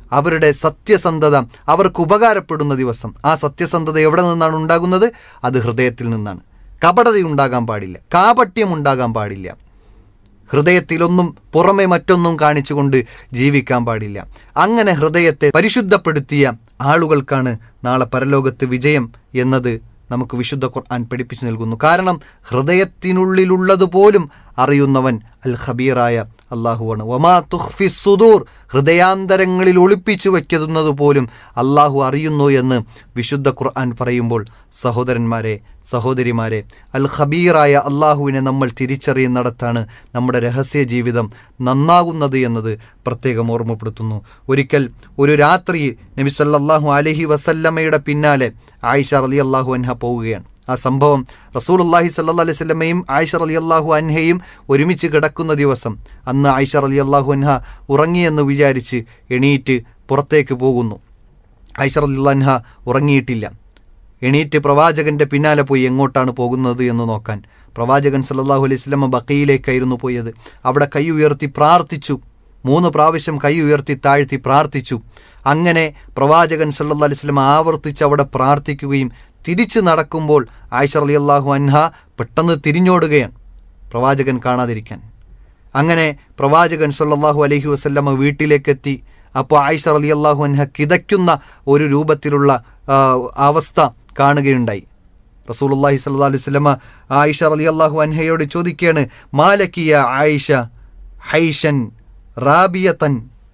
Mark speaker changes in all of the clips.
Speaker 1: അവരുടെ സത്യസന്ധത അവർക്ക് ഉപകാരപ്പെടുന്ന ദിവസം ആ സത്യസന്ധത എവിടെ നിന്നാണ് ഉണ്ടാകുന്നത് അത് ഹൃദയത്തിൽ നിന്നാണ് കപടത ഉണ്ടാകാൻ പാടില്ല കാപട്യം ഉണ്ടാകാൻ പാടില്ല ഹൃദയത്തിലൊന്നും പുറമെ മറ്റൊന്നും കാണിച്ചുകൊണ്ട് ജീവിക്കാൻ പാടില്ല അങ്ങനെ ഹൃദയത്തെ പരിശുദ്ധപ്പെടുത്തിയ ആളുകൾക്കാണ് നാളെ പരലോകത്ത് വിജയം എന്നത് നമുക്ക് വിശുദ്ധ ഖുർആൻ പഠിപ്പിച്ചു നൽകുന്നു കാരണം ഹൃദയത്തിനുള്ളിലുള്ളത് പോലും അറിയുന്നവൻ അൽ ഖബീറായ അള്ളാഹുവാണ് വമാ തുഹ്ഫി സുദൂർ ഹൃദയാന്തരങ്ങളിൽ ഒളിപ്പിച്ചു വയ്ക്കുന്നത് പോലും അള്ളാഹു അറിയുന്നു എന്ന് വിശുദ്ധ ഖുർആൻ പറയുമ്പോൾ സഹോദരന്മാരെ സഹോദരിമാരെ അൽ ഖബീറായ അള്ളാഹുവിനെ നമ്മൾ തിരിച്ചറിയുന്നിടത്താണ് നമ്മുടെ രഹസ്യ ജീവിതം നന്നാകുന്നത് എന്നത് പ്രത്യേകം ഓർമ്മപ്പെടുത്തുന്നു ഒരിക്കൽ ഒരു രാത്രി നബി സല്ലല്ലാഹു അലൈഹി വസല്ലമയുടെ പിന്നാലെ ആയിഷ റലി അള്ളാഹു അൻഹ പോവുകയാണ് ആ സംഭവം റസൂൽ അള്ളാഹി സല്ലാ അലൈഹി സ്വലമയും ആയിഷ അലി അള്ളാഹു അൻഹയും ഒരുമിച്ച് കിടക്കുന്ന ദിവസം അന്ന് ആയിഷ അലി അള്ളാഹു അൻഹ ഉറങ്ങിയെന്ന് വിചാരിച്ച് എണീറ്റ് പുറത്തേക്ക് പോകുന്നു ആയിഷ അലി അൻഹ ഉറങ്ങിയിട്ടില്ല എണീറ്റ് പ്രവാചകന്റെ പിന്നാലെ പോയി എങ്ങോട്ടാണ് പോകുന്നത് എന്ന് നോക്കാൻ പ്രവാചകൻ സല്ലല്ലാഹു അലൈഹി സ്വലമ ബക്കയിലേക്കായിരുന്നു പോയത് അവിടെ കൈ ഉയർത്തി പ്രാർത്ഥിച്ചു മൂന്ന് പ്രാവശ്യം കൈ ഉയർത്തി താഴ്ത്തി പ്രാർത്ഥിച്ചു അങ്ങനെ പ്രവാചകൻ സല്ലല്ലാഹു അലൈഹി വസല്ലം ആവർത്തിച്ച് അവിടെ പ്രാർത്ഥിക്കുകയും തിരിച്ചു നടക്കുമ്പോൾ ആയിഷ റളിയല്ലാഹു അൻഹ പെട്ടെന്ന് തിരിഞ്ഞോടുകയാണ് പ്രവാചകൻ കാണാതിരിക്കാൻ അങ്ങനെ പ്രവാചകൻ സല്ലല്ലാഹു അലൈഹി വസല്ലമ വീട്ടിലേക്കെത്തി അപ്പോൾ ആയിഷ റളിയല്ലാഹു അൻഹ കിതയ്ക്കുന്ന ഒരു രൂപത്തിലുള്ള ആ, അവസ്ഥ കാണുകയുണ്ടായി റസൂലുള്ളാഹി സ്വല്ലല്ലാഹു അലൈഹി വസല്ലമ ആയിഷ റളിയല്ലാഹു അൻഹയോട് ചോദിക്കുകയാണ് മാലക്കിയ ആയിഷ ഹൈഷൻ റാബിയത്തൻ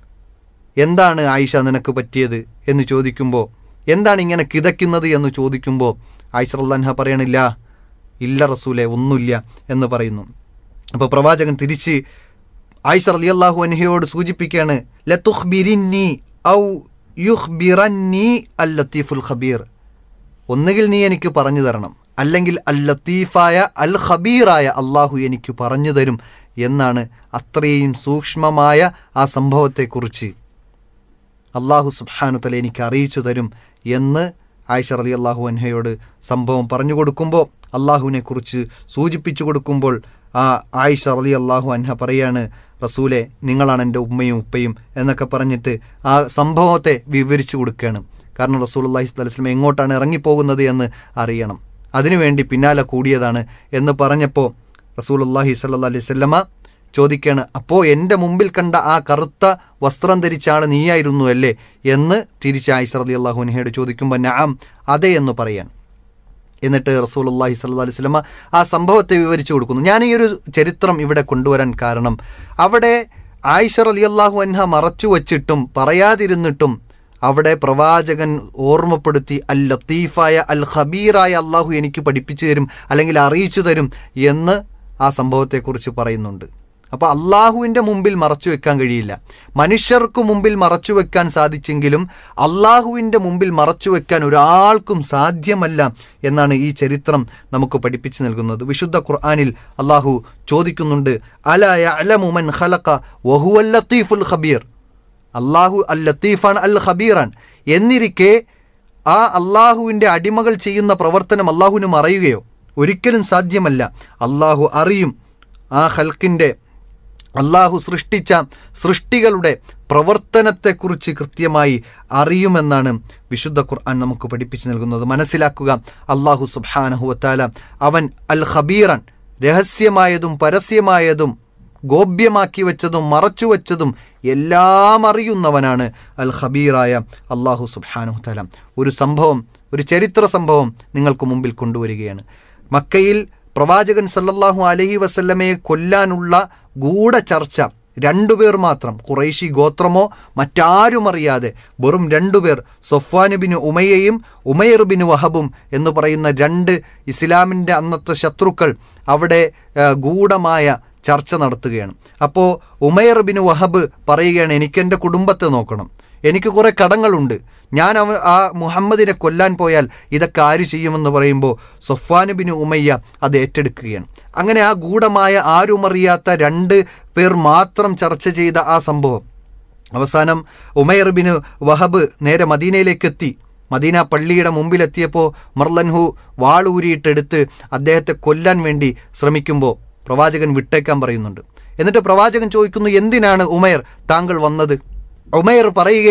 Speaker 1: എന്താണ് ആയിഷ നിനക്ക് പറ്റിയത് എന്ന് ചോദിക്കുമ്പോൾ എന്താണ് ഇങ്ങനെ കിതയ്ക്കുന്നത് എന്ന് ചോദിക്കുമ്പോൾ ആയിഷ റല്ലാൻഹ പറയണില്ല ഇല്ല റസൂലെ ഒന്നുമില്ല എന്ന് പറയുന്നു അപ്പോൾ പ്രവാചകൻ തിരിച്ച് ആയിഷ റളിയല്ലാഹു അൻഹയോട് സൂചിപ്പിക്കുകയാണ് ലതുഖ്ബിരിന്നി ഔ യുഖ്ബിറന്നി അൽ ലത്തീഫുൽ ഖബീർ ഒന്നുകിൽ നീ എനിക്ക് പറഞ്ഞു തരണം അല്ലെങ്കിൽ അൽ ലത്തീഫായ അൽ ഖബീറായ അള്ളാഹു എനിക്ക് പറഞ്ഞു തരും എന്നാണ് അത്രയും സൂക്ഷ്മമായ ആ സംഭവത്തെക്കുറിച്ച് അള്ളാഹു സുബ്ഹാനുതല എനിക്ക് അറിയിച്ചു തരും എന്ന് ആയിഷ റലി അള്ളാഹു അൻഹയോട് സംഭവം പറഞ്ഞു കൊടുക്കുമ്പോൾ അള്ളാഹുവിനെ കുറിച്ച് സൂചിപ്പിച്ചു കൊടുക്കുമ്പോൾ ആ ആയിഷ റലി അള്ളാഹു അൻഹ പറയാണ് റസൂലെ നിങ്ങളാണ് എൻ്റെ ഉമ്മയും ഉപ്പയും എന്നൊക്കെ പറഞ്ഞിട്ട് ആ സംഭവത്തെ വിവരിച്ചു കൊടുക്കുകയാണ് കാരണം റസൂൽ അള്ളാഹി സ്വലം എങ്ങോട്ടാണ് ഇറങ്ങിപ്പോകുന്നത് എന്ന് അറിയണം അതിനുവേണ്ടി പിന്നാലെ കൂടിയതാണ് എന്ന് പറഞ്ഞപ്പോൾ റസൂൽ അള്ളാഹി സല്ലാ അലൈഹി സ്വല്ലമ ചോദിക്കുകയാണ് അപ്പോൾ എൻ്റെ മുമ്പിൽ കണ്ട ആ കറുത്ത വസ്ത്രം ധരിച്ച ആൾ നീയായിരുന്നു അല്ലേ എന്ന് തിരിച്ച് ആയിഷ റതി അള്ളാഹുനഹയോട് ചോദിക്കുമ്പോൾ നാം അതെ എന്ന് പറയാൻ എന്നിട്ട് റസൂൽ അള്ളാഹി സല്ലു അലൈഹി സ്വലമ ആ സംഭവത്തെ വിവരിച്ചു കൊടുക്കുന്നു ഞാൻ ഈ ഒരു ചരിത്രം ഇവിടെ കൊണ്ടുവരാൻ കാരണം അവിടെ ആയിഷ റലി അള്ളാഹു അൻഹ മറച്ചു വച്ചിട്ടും പറയാതിരുന്നിട്ടും അവിടെ പ്രവാചകൻ ഓർമ്മപ്പെടുത്തി അൽ ലത്തീഫായ അൽ ഖബീറായ അള്ളാഹു എനിക്ക് പഠിപ്പിച്ചു തരും അല്ലെങ്കിൽ അറിയിച്ചു തരും എന്ന് ആ സംഭവത്തെക്കുറിച്ച് പറയുന്നുണ്ട് അപ്പോൾ അള്ളാഹുവിൻ്റെ മുമ്പിൽ മറച്ചു വെക്കാൻ കഴിയില്ല മനുഷ്യർക്ക് മുമ്പിൽ മറച്ചു വെക്കാൻ സാധിച്ചെങ്കിലും അള്ളാഹുവിൻ്റെ മുമ്പിൽ മറച്ചു വെക്കാൻ ഒരാൾക്കും സാധ്യമല്ല എന്നാണ് ഈ ചരിത്രം നമുക്ക് പഠിപ്പിച്ചു നൽകുന്നത് വിശുദ്ധ ഖുർആാനിൽ അള്ളാഹു ചോദിക്കുന്നുണ്ട് അല അലമുമൻ ഖലഖ വഹുവൽ ലത്തീഫുൽ ഖബീർ അള്ളാഹു അൽ ലത്തീഫാണ് അൽ ഖബീറാൻ എന്നിരിക്കെ ആ അള്ളാഹുവിൻ്റെ അടിമകൾ ചെയ്യുന്ന പ്രവർത്തനം അള്ളാഹുവിന് മറയുകയോ ഒരിക്കലും സാധ്യമല്ല അള്ളാഹു അറിയും ആ ഹൽക്കിൻ്റെ അള്ളാഹു സൃഷ്ടിച്ച സൃഷ്ടികളുടെ പ്രവർത്തനത്തെക്കുറിച്ച് കൃത്യമായി അറിയുമെന്നാണ് വിശുദ്ധ ഖുർആൻ നമുക്ക് പഠിപ്പിച്ചു നൽകുന്നത് മനസ്സിലാക്കുക അള്ളാഹു സുബാനഹുവത്താല അവൻ അൽ ഖബീറൻ രഹസ്യമായതും പരസ്യമായതും ഗോപ്യമാക്കി വെച്ചതും മറച്ചു വെച്ചതും എല്ലാം അറിയുന്നവനാണ് അൽ ഖബീറായ അള്ളാഹു സുബാനു തല ഒരു സംഭവം ഒരു ചരിത്ര സംഭവം നിങ്ങൾക്ക് മുമ്പിൽ കൊണ്ടുവരികയാണ് മക്കയിൽ പ്രവാചകൻ സല്ലല്ലാഹു അലഹി വസല്ലമയെ കൊല്ലാനുള്ള ഗൂഢചർച്ച രണ്ടുപേർ മാത്രം ഖുറൈശി ഗോത്രമോ മറ്റാരും അറിയാതെ വെറും രണ്ടുപേർ സൊഫ്വാന് ബിൻ ഉമയയും ഉമയർ ബിൻ വഹബും എന്ന് പറയുന്ന രണ്ട് ഇസ്ലാമിൻ്റെ അന്നത്തെ ശത്രുക്കൾ അവിടെ ആ, ഗൂഢമായ ചർച്ച നടത്തുകയാണ് അപ്പോൾ ഉമയർ ബിൻ വഹബ് പറയുകയാണ് എനിക്ക് എൻ്റെ കുടുംബത്തെ നോക്കണം എനിക്ക് കുറേ കടങ്ങളുണ്ട് ഞാൻ അവ ആ മുഹമ്മദിനെ കൊല്ലാൻ പോയാൽ ഇതൊക്കെ ആര് ചെയ്യുമെന്ന് പറയുമ്പോൾ സൊഫാന് ബിൻ ഉമയ്യ അത് ഏറ്റെടുക്കുകയാണ് അങ്ങനെ ആ ഗൂഢമായ ആരുമറിയാത്ത രണ്ട് പേർ മാത്രം ചർച്ച ചെയ്ത ആ സംഭവം അവസാനം ഉമയർ ബിൻ വഹബ് നേരെ മദീനയിലേക്ക് എത്തി മദീന പള്ളിയുടെ മുമ്പിലെത്തിയപ്പോൾ മർലൻഹു വാളൂരിയിട്ടെടുത്ത് അദ്ദേഹത്തെ കൊല്ലാൻ വേണ്ടി ശ്രമിക്കുമ്പോൾ പ്രവാചകൻ വിട്ടേക്കാൻ പറയുന്നുണ്ട് എന്നിട്ട് പ്രവാചകൻ ചോദിക്കുന്നു എന്തിനാണ് ഉമയർ താങ്കൾ വന്നത് ഉമയർ പറയുക